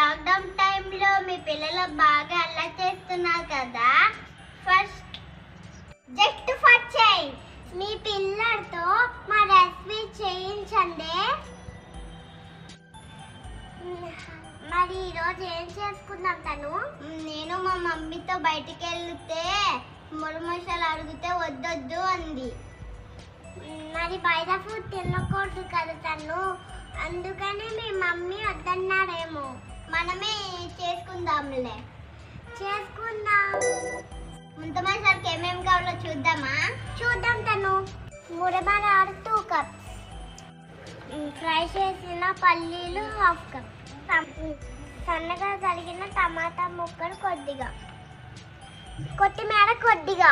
lockdown టైంలో మీ పిల్లలు బాగా అల్లరి చేస్తున్నారు కదా ఫస్ట్ జస్ట్ ఫర్ చేంజ్ మీ పిల్లలతో మా రెసిపీ చేయించండి మరి ఈరోజు ఏం చేసుకుందాం తను నేను మా మమ్మీతో బయటికి వెళ్తే మురుమసాలు అడిగితే వద్దొద్దు అంది మరి బయట ఫుడ్ తినకూడదు కదా తను అందుకని మీ మమ్మీ వద్దన్నారేమో మనమే చేసుకుందాంలే చేసుకుందాం ముంతమసారికి ఏమేమి కావాలో చూద్దామా చూద్దాం తను మురమరాడు టూ కప్స్ ఫ్రై చేసిన పల్లీలు హాఫ్ కప్ సన్నగా తరిగిన టమాటా ముక్కలు కొద్దిగా కొత్తిమీర కొద్దిగా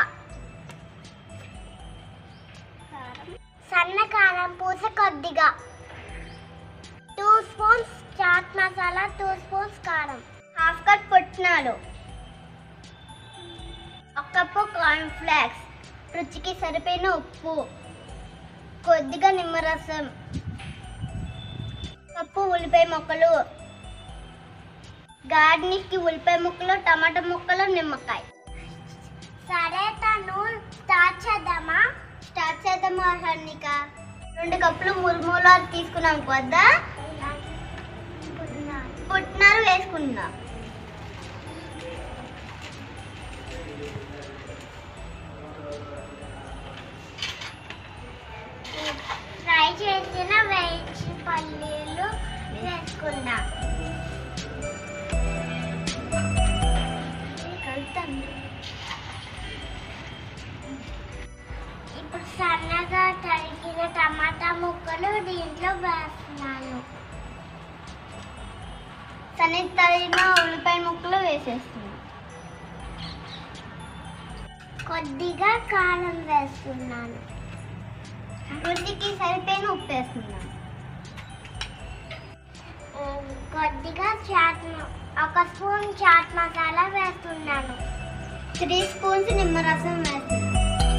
సన్న కారం పూస కొద్దిగా two spoons chaat masala two spoons కారం హాఫ్ కప్ పుట్నాలు ఒక కప్పు కార్న్ ఫ్లాక్స్ రుచికి సరిపోయిన ఉప్పు కొద్దిగా నిమ్మరసం కప్పు ఉల్లిపాయ ముక్కలు గార్నిష్కి ఉల్లిపాయ ముక్కలు టమాటా ముక్కలు నిమ్మకాయ సరే తను స్టార్ట్ చేద్దామా స్టార్ట్ చేద్దామా హర్నిక రెండు కప్పులు మురుమూలాలు తీసుకున్నాం కదా పుట్నాలు వేసుకుందాం ఫ్రై చేసిన వేయించి పల్లీలు వేసుకుందాం కలుతాం ఇప్పుడు సన్నగా తరిగిన టమాటా ముక్కలు దీంట్లో వేస్తున్నాను సన్న తరిగిన ఉల్లిపాయ ముక్కలు వేసేస్తున్నాను కొద్దిగా కారం వేస్తున్నాను రుచికి సరిపోయిన ఉప్పు వేస్తున్నాను కొద్దిగా చాట్ మ- ఒక స్పూన్ చాట్ మసాలా వేస్తున్నాను త్రీ స్పూన్స్ నిమ్మరసం వేస్తున్నాను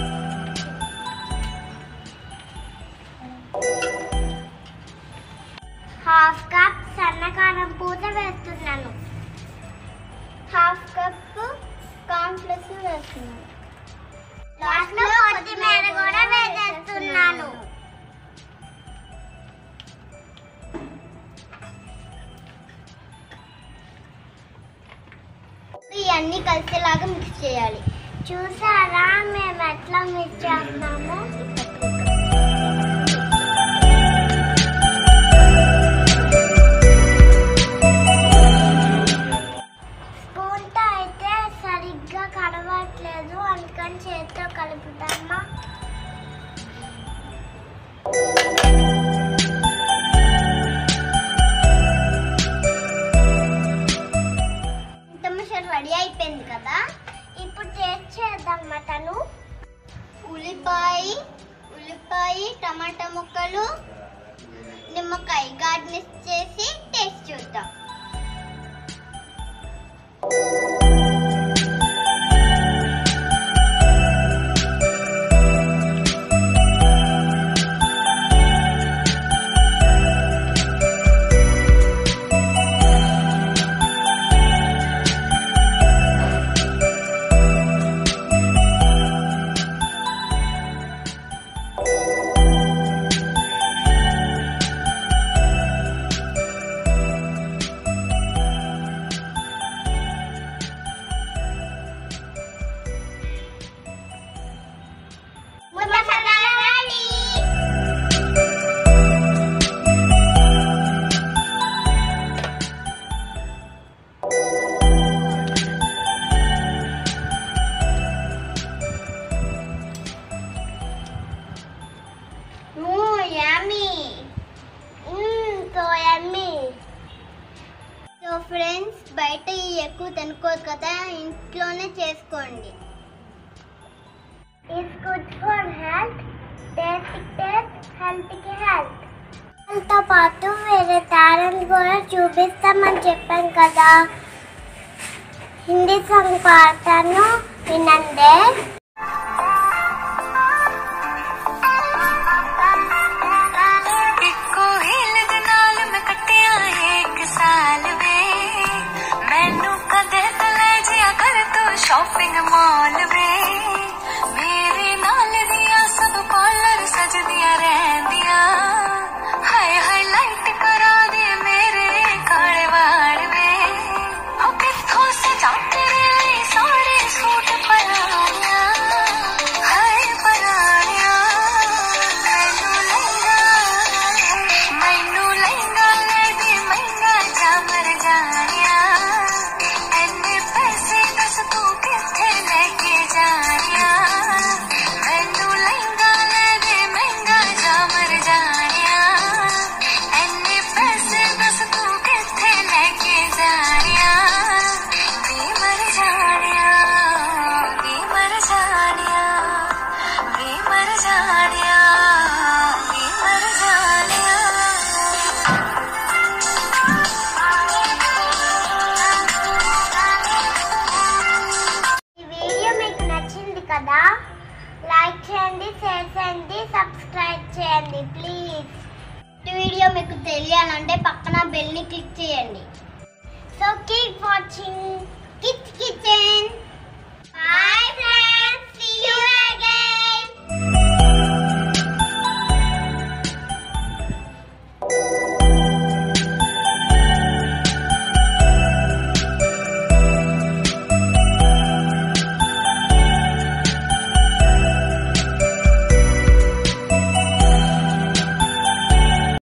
హాఫ్ కప్ సన్నకారం పూత వేస్తున్నాను హాఫ్ కప్ కాన్ఫ్లెక్స్ వేస్తున్నాను లాస్ట్లో కొత్తిమీర కూడా వేసేస్తున్నాను ఇవన్నీ కలిసేలాగా మిక్స్ చేయాలి చూసారా మేము ఎట్లా మిక్స్ చేస్తున్నాము స్పూన్తో అయితే సరిగ్గా కడవట్లేదు అందుకని చేతితో కలుపుతామా రెడీ అయిపోయింది కదా ఇప్పుడు టేస్ట్ చేద్దాం మటను ఉల్లిపాయ ఉల్లిపాయ టమాటా ముక్కలు నిమ్మకాయ గార్నిష్ చేసి టేస్ట్ చూద్దాం సో ఫ్రెండ్స్ బయట ఈ ఎక్కువ తినుకోదు కదా ఇంట్లోనే చేసుకోండి it's good for health taste taste హెల్త్కి హెల్త్ తో పాటు వేరే టాలెంట్ కూడా చూపిస్తామని చెప్పాను కదా హిందీ సాంగ్ పాడతాను వినండి ਇੱਕੋ ਹੀ ਲਗ ਨਾਲ ਮੈਂ ਕੱਟਿਆ ਇੱਕ ਸਾਲ ਵੇ ਸ਼ਾਪਿੰਗ ਮਾਲ ਵੇ ਮੇਰੇ ਨਾਲ ਦੀਆਂ ਸਭ ਪਾਰਲਰ ਸਜਦੀਆਂ ਰਹਿੰਦੀਆਂ ਹਾਏ ਹਾਈਲਾਈਟ ਕਰਾ ਦੇ ਮੇਰੇ ਕਾਲੇ ਵਾਲ ਵੇ ਹੋ ਕਿੱਥੋਂ ਸਜਾ ਤੇਰੇ ਲਈ ਸਾਰੇ ਸੂਟ ਪਰਾਇਆ ਹਾਏ ਪਰਾਇਆ ਮੈਨੂੰ ਲਹਿੰਗਾ ਮੈਨੂੰ ਲਹਿੰਗਾ ਲੈ ਦੇ ਮਹਿੰਗਾ ਜਾ ਮਰ ਜਾਣਿਆ ਐਨੇ ਪੈਸੇ ਦੱਸ ਤੂੰ ਕਿੱਥੇ ਲੈ ਕੇ ਜਾਣਿਆ ਮੈਨੂੰ ਲਹਿੰਗਾ ਲੈ ਦੇ ਮਹਿੰਗਾ ਜਾ ਮਰ ਜਾਣਿਆ ਐਨੇ ਪੈਸੇ ਦੱਸ ਤੂੰ ਕਿੱਥੇ ਲੈ ਕੇ ਜਾਣਿਆ ਵੀ ਮਰ ਜਾਣਿਆ ਵੀ ਮਰ ਜਾਣਿਆ ਵੀ ਮਰ ਜਾਣਿਆ ਵੀ ਮਰ ਜਾਣਿਆ ఈ వీడియో మీకు నచ్చింది కదా లైక్ చేయండి షేర్ చేయండి సబ్స్క్రైబ్ చేయండి ప్లీజ్ ఈ వీడియో మీకు తెలియాలంటే పక్కన బెల్ ని క్లిక్ చేయండి సో కీప్ వాచింగ్ కిచ్ kitchen bye friends see you